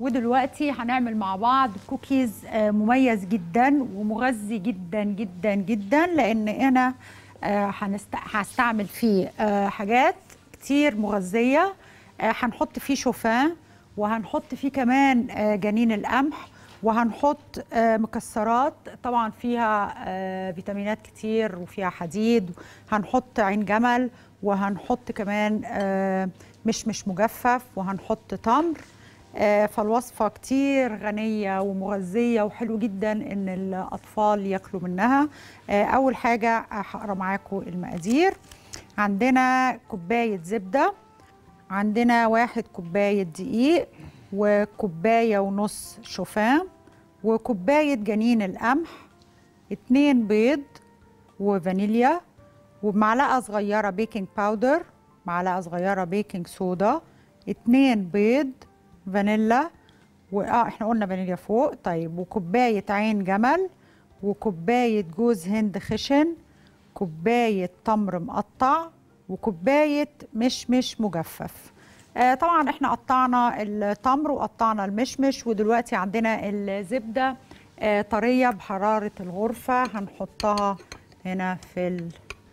ودلوقتي هنعمل مع بعض كوكيز آه، مميز جدا ومغذي جدا جدا جدا لان انا آه، هنست- هستعمل فيه آه، حاجات كتير مغذيه آه، هنحط فيه شوفان وهنحط فيه كمان آه، جنين القمح وهنحط آه، مكسرات طبعا فيها آه، فيتامينات كتير وفيها حديد هنحط عين جمل وهنحط كمان آه، مشمش مجفف وهنحط تمر آه، فالوصفة كتير غنية ومغذية وحلو جدا ان الاطفال ياكلوا منها آه، اول حاجة هقرا معاكم المقادير عندنا كوباية زبدة عندنا واحد كوباية دقيق وكوباية ونص شوفان وكوباية جنين القمح اتنين بيض وفانيليا ومعلقة صغيرة بيكنج باودر معلقة صغيرة بيكنج صودا اتنين بيض فانيلا واه احنا قلنا فانيليا فوق طيب وكوباية عين جمل وكوباية جوز هند خشن كوباية تمر مقطع وكوباية مشمش مجفف آه طبعا احنا قطعنا التمر وقطعنا المشمش ودلوقتي عندنا الزبدة آه طرية بحرارة الغرفة هنحطها هنا في ال...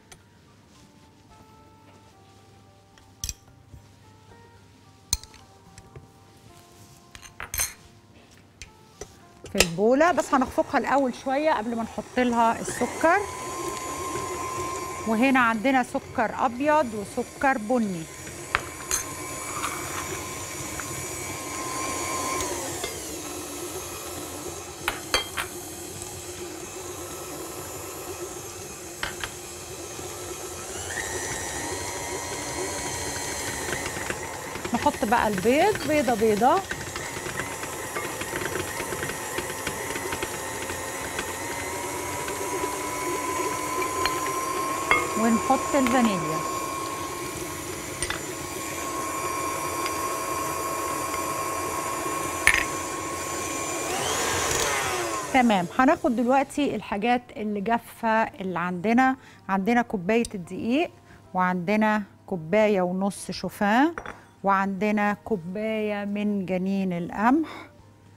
في البولة بس هنخفقها الأول شوية قبل ما نحط لها السكر وهنا عندنا سكر أبيض وسكر بني نحط بقى البيض بيضة بيضة ونحط الفانيليا تمام هناخد دلوقتي الحاجات اللي جافه اللي عندنا عندنا كوبايه الدقيق وعندنا كوبايه ونص شوفان وعندنا كوبايه من جنين القمح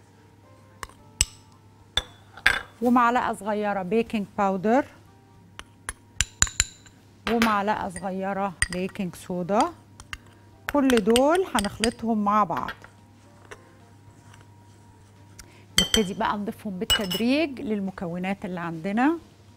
ومعلقه صغيره بيكنج باودر ومعلقه صغيره بيكنج صودا كل دول هنخلطهم مع بعض نبتدي بقى نضيفهم بالتدريج للمكونات اللي عندنا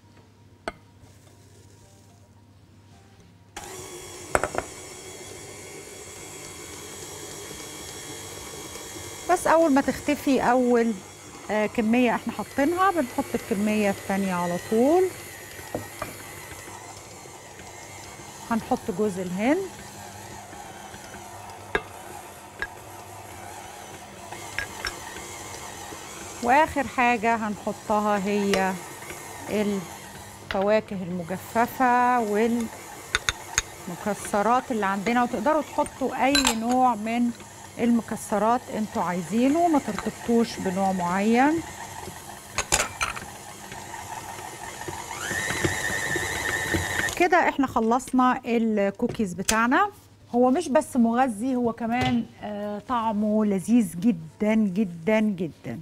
بس اول ما تختفي اول آه كميه احنا حاطينها بنحط الكميه الثانيه على طول هنحط جوز الهند واخر حاجه هنحطها هي الفواكه المجففه والمكسرات اللي عندنا وتقدروا تحطوا اي نوع من المكسرات انتوا عايزينه ما ترتبطوش بنوع معين كده احنا خلصنا الكوكيز بتاعنا هو مش بس مغذي هو كمان آه طعمه لذيذ جدا جدا جدا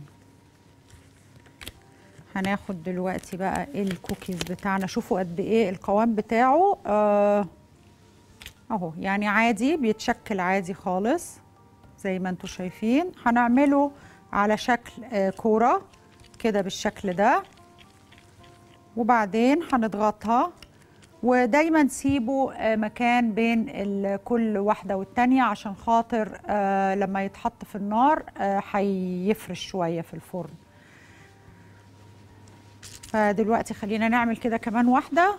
هناخد دلوقتي بقى الكوكيز بتاعنا شوفوا قد ايه القوام بتاعه آه اهو يعني عادي بيتشكل عادي خالص زي ما انتم شايفين هنعمله على شكل آه كوره كده بالشكل ده وبعدين هنضغطها ودايما سيبوا مكان بين كل واحدة والتانية عشان خاطر لما يتحط في النار هيفرش شوية في الفرن فدلوقتي خلينا نعمل كده كمان واحدة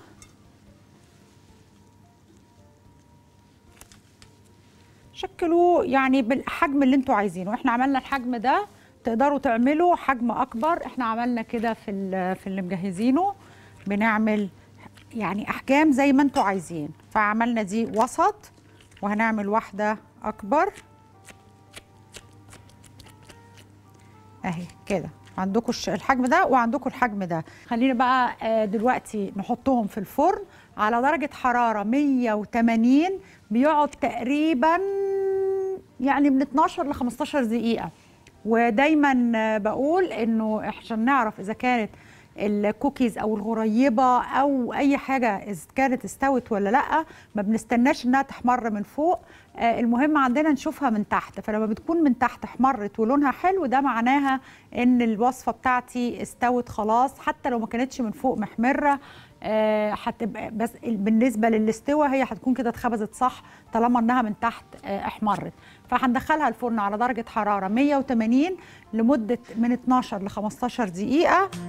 شكلوا يعني بالحجم اللي انتوا عايزينه احنا عملنا الحجم ده تقدروا تعملوا حجم اكبر احنا عملنا كده في في اللي مجهزينه بنعمل يعني احجام زي ما انتوا عايزين فعملنا دي وسط وهنعمل واحده اكبر اهي كده عندكم الحجم ده وعندكم الحجم ده خلينا بقى دلوقتي نحطهم في الفرن على درجه حراره 180 بيقعد تقريبا يعني من 12 ل 15 دقيقه ودايما آه، بقول انه عشان نعرف اذا كانت الكوكيز او الغريبه او اي حاجه اذا كانت استوت ولا لا ما بنستناش انها تحمر من فوق آه، المهم عندنا نشوفها من تحت فلما بتكون من تحت احمرت ولونها حلو ده معناها ان الوصفه بتاعتي استوت خلاص حتى لو ما كانتش من فوق محمره آه، هتبقى بس بالنسبه للاستوى هي هتكون كده اتخبزت صح طالما انها من تحت آه، احمرت فهندخلها الفرن على درجه حراره 180 لمده من 12 ل 15 دقيقه